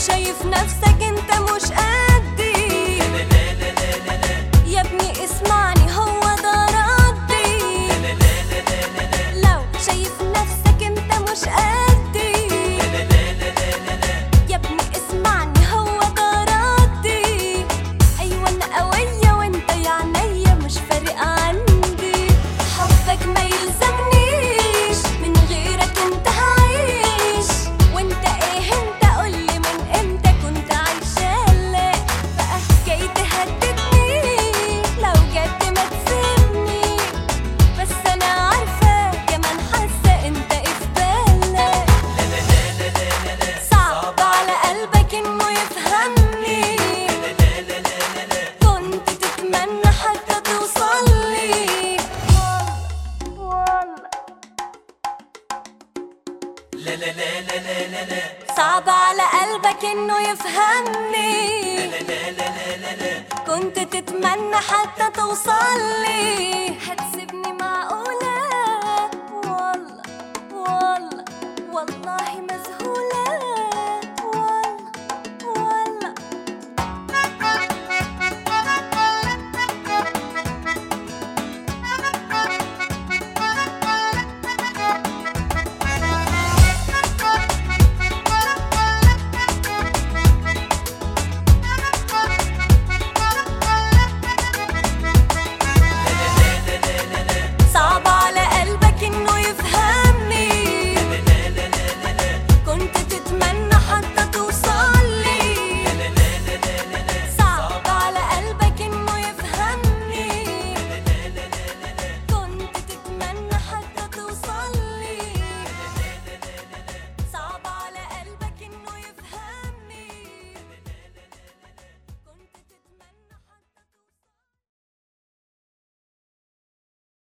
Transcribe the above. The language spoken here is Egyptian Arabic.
شايف نفسك انت مش قدي يا ابني اسمعني هو ده ردي لو شايف نفسك انت مش قدي يا ابني اسمعني هو ده ردي ايوه انا قوية وانت يا عينيا مش فارق عندي حبك ما يلزمنيش من غيرك انت هعيش وانت ايه انت قولي من امتى كنت عايشة لا بقى جاي تهددني لو جد ما تسيبني بس انا عارفة كمان حاسة انت ايه في بالك صعب على قلبك انه يفهمني كنت تتمنى حتى توصلي والله صعب على قلبك انه يفهمني كنت تتمنى حتى توصلي هتسيبني معقولة والله والله والله ما